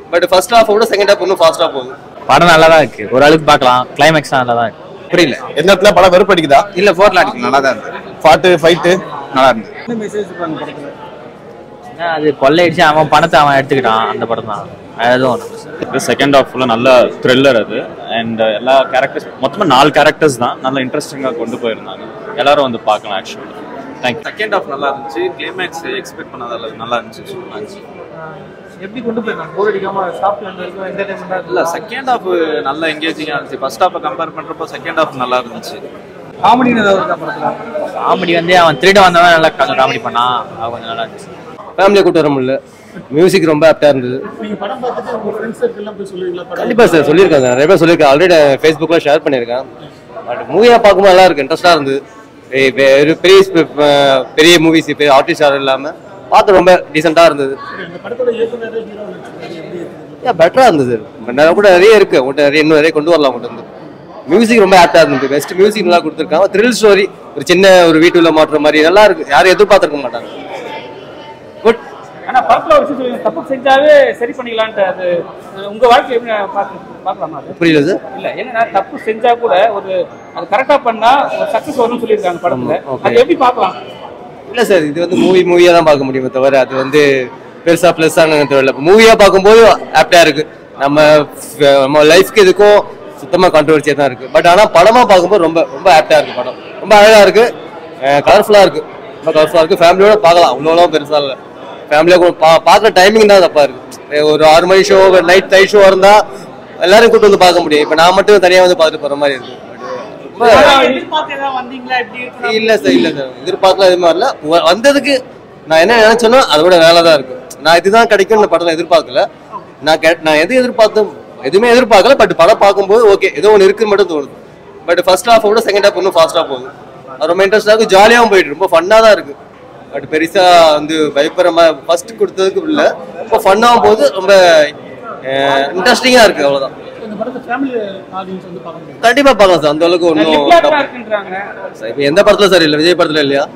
But first half விட second half இன்னும் ஃபாஸ்டா போகுது படம் நல்லா தான் இருக்கு ஓரளவுக்கு பார்க்கலாம் கிளைமேக்ஸ் நல்லா தான் இருக்கு புரியல எந்த இடத்துல படம் வெறுப்படிக்குதா இல்ல ஃபோர்ல அடிக்கும் நல்லா தான் இருக்கு பாட்டு ஃபைட்டு நல்லா இருக்கு ஏன்னா அது கொள்ளையடிச்சு அவன் பணத்தை அவன் எடுத்துக்கிட்டான் அந்த படம் தான் வேற எதுவும் ஒண்ணு செகண்ட் ஹாஃப் ஃபுல்லாக நல்ல த்ரில்லர் அது அண்ட் எல்லா கேரக்டர்ஸ் மொத்தமாக நாலு கேரக்டர்ஸ் தான் நல்லா இன்ட்ரெஸ்டிங்காக கொண்டு போயிருந்தாங்க எல்லாரும் வந்து பார்க்கலாம் ஆக்சுவலி தேங்க்யூ செகண்ட் ஹாஃப் நல்லா இருந்துச்சு கிளைமேக்ஸ் எக்ஸ்பெக்ட் பண்ணதால நல்லா இருந்துச்சு சூப்பரா இருந்துச்சு எப்படி கொண்டு போயிருக்காங்க போர் அடிக்காம ஸ்டாப்ல வரைக்கும் என்டர்டைன்மெண்டா இல்ல செகண்ட் ஹாஃப் நல்லா எங்கேஜிங்கா இருந்துச்சு ஃபர்ஸ்ட் ஹாஃப் கம்பேர் பண்றப்போ செகண்ட் ஹாஃப் நல்லா இருந்துச்சு காமெடின்னு ஏதாவது இருக்கா படத்துல காமெடி வந்து அவன் திருட வந்தவன் நல்லா கொஞ்சம் காமெடி பண்ணான் அது கொஞ்சம் நல்லா இருந்துச்சு ஃபேமிலியை கூட்டு வர முடியல மியூசிக் ரொம்ப ஆப்டா இருந்தது நீங்க படம் பார்த்துட்டு உங்க ஃப்ரெண்ட்ஸ் சர்க்கிள் எல்லாம் போய் சொல்லுவீங்களா படம் கண்டிப்பா சார் சொல்லியிருக்காங்க நிறைய பேர் சொல்லியிருக்கேன் ஆல்ரெடி ஃபேஸ்புக்ல ஷேர் பண்ணியிருக்கேன் பட் மூவியா பார்க்கும்போது நல்லா இருக்கு இன்ட்ரெஸ்டா இருந்தது பெ- பெ- ஒரு பெரிய sp- அஹ் பெரிய மூவிஸ் பெரிய ஆர்டிஸ்ட் யாரும் இல்லாம பார்க்க ரொம்ப டீசெண்டா இருந்தது இந்த படத்தோட இயக்குனர் ஹீரோ நடிச்சிருக்காரு எப்படி இருக்குது பெட்டரா இருந்தது நிறைய கூட நிறைய இருக்கு உங்கள்கிட்ட நிறைய இன்னும் நிறைய கொண்டு வரலாம் உங்கள்கிட்ட இருந்து மியூசிக் ரொம்ப ஆப்டா இருந்தது பெஸ்ட் மியூசிக் நல்லா கொடுத்துருக்காங்க த்ரில் ஸ்டோரி ஒரு சின்ன ஒரு வீட்டுல மாற்ற மாதிரி நல்லா இருக்கு யாரும் எதிர்பார்த்திருக்க மாட்டாங்க குட் ஆனா படத்துல ஒரு விஷயம் தப்பு செஞ்சாவே சரி பண்ணிக்கலான்ட்டு அது அஹ், உங்க வாழ்க்கை எப்படி பார்க்க பார்க்கலாமா அது புரியல சார் இல்ல என்னன்னா தப்பு செஞ்சா கூட ஒரு அது கரெக்டா பண்ணா ஒரு சக்சஸ் வரும்னு சொல்லியிருக்காங்க படத்துல ஆமா, okay. அது எப்படி பார்க்கலாம் இல்ல சார் இது வந்து மூவி மூவியா தான் பார்க்க முடியுமே தவிர அது வந்து பெருசா பிளஸ் தெரியல மூவியா பார்க்கும்போது ஆப்டா இருக்கு நம்ம ஃப- நம்ம லைஃப்க்கு இதுக்கும் சுத்தமா கான்ட்ரவர்சியா தான் இருக்கு பட் ஆனா படமா பார்க்கும்போது ரொம்ப ரொம்ப ஆப்டா இருக்கு படம் ரொம்ப அழகா இருக்கு கலர்ஃபுல்லா இருக்கு ரொம்ப கலர்ஃபுல்லா இருக்கு ஃபேமிலியோட பார்க்கலாம் அவ்வளோலாம் பெருசா இல்ல ஃபேமிலியா பார்க்குற டைமிங் தான் தப்பா இருக்கு அஹ் ஒரு ஆறு மணி ஷோ நைட் நைட் ஷோ இருந்தா எல்லாரும் கூட்டு வந்து பார்க்க முடியும் இப்ப நான் மட்டும் தனியா வந்து பார்த்துட்டு போற மாதிரி இருக்கு But ரொம்ப இல்ல சார் இல்ல சார் எதிர்பார்க்கல எதுவுமே வரல வ- வந்ததுக்கு நான் என்ன நினைச்சேனோ அதோட வேலை தான் இருக்கு நான் இதுதான் கிடைக்கும் இந்த படத்தை எதிர்பார்க்கல நான் கே- நான் எது எதிர்பார்த்தோம் எதுவுமே எதிர்பார்க்கல பட் படம் பார்க்கும்போது ஓகே ஏதோ ஒன்று இருக்குன்னு மட்டும் தோணுது பட் ஃபர்ஸ்ட் ஹாஃப் விட செகண்ட் ஹாஃப் இன்னும் ஃபாஸ்டா போகுது அது ரொம்ப இன்ட்ரெஸ்டாக இருக்கு ஜாலியாகவும் போயிட்டு ரொம்ப ஃபன்னாக தான் இருக்கு பட் பெருசா வந்து பயப்படுற மாதிரி ஃபர்ஸ்ட் கொடுத்ததுக்கு இல்லை இப்போ ஃபன்னாகவும் போகுது ரொம்ப இன்ட்ரெஸ்டிங்காக இருக்கு அவ்வளோதான் இந்த படத்தை ஃபேமிலி ஆடியன்ஸ் வந்து பார்க்க முடியும் கண்டிப்பா பார்க்கலாம் சார் அந்த அளவுக்கு லிப்லாக்கா ஒன்றும் இருக்குன்றாங்க சார், இப்ப எந்த படத்துல சார் இல்ல விஜய் படத்துல இல்லையா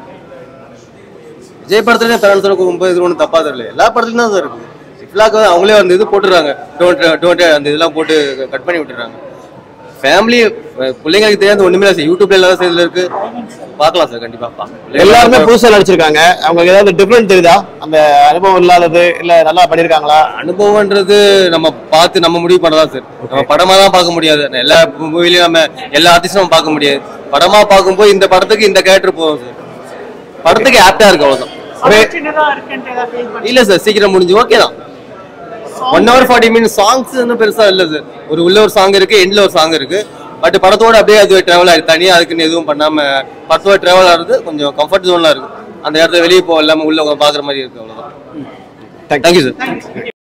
விஜய் படத்துல பேரண்ட்ஸ் போகும்போது இது ஒன்றும் தப்பா தெரியல எல்லா படத்துலயும் தான் சார் இருக்கு இஃப்லாக் அவங்களே அந்த இது போட்டுறாங்க டோன்ட் டோன்ட் அந்த இதெல்லாம் போட்டு கட் பண்ணி விட்டுறாங்க ஃபேமிலி பிள்ளைங்களுக்கு தெரியாத ஒண்ணுமே இல்லை சார் யூடியூப்ல எல்லா சைடுல இருக்கு பார்க்கலாம் சார் கண்டிப்பா பார்க்கலாம். எல்லாருமே புதுசா நடிச்சிருக்காங்க அவங்களுக்கு ஏதாவது டிஃபரெண்ட் தெரியுதா அந்த அனுபவம் இல்லாதது இல்ல நல்லா பண்ணிருக்காங்களா அனுபவம்ன்றது நம்ம பார்த்து நம்ம முடிவு பண்ணலாம் சார் நம்ம படமா தான் பார்க்க முடியாது எல்லா மூவிலையும் நம்ம எல்லா ஆர்டிஸ்டும் நம்ம பார்க்க முடியாது படமா பார்க்கும்போது இந்த படத்துக்கு இந்த கேரக்டர் போதும் சார் படத்துக்கு ஆப்டா இருக்கு அவ்வளவுதான் இல்ல சார் சீக்கிரம் முடிஞ்சு ஓகே தான் one hour forty minute songs இன்னும் பெருசா இல்ல சார் ஒரு உள்ள ஒரு சாங் இருக்கு எண்ட்ல ஒரு சாங் இருக்கு பட் படத்தோட அப்படியே அது டிராவல் ஆயிடுது தனியா அதுக்குன்னு எதுவும் பண்ணாம படத்தோட டிராவல் ஆகுறது கொஞ்சம் கம்ஃபர்ட் ஜோன்ல இருக்கு அந்த இடத்துல வெளியே போக இல்லாம உள்ள பாக்குற மாதிரி இருக்கு அவ்வளவுதான் தேங்க்யூ சார்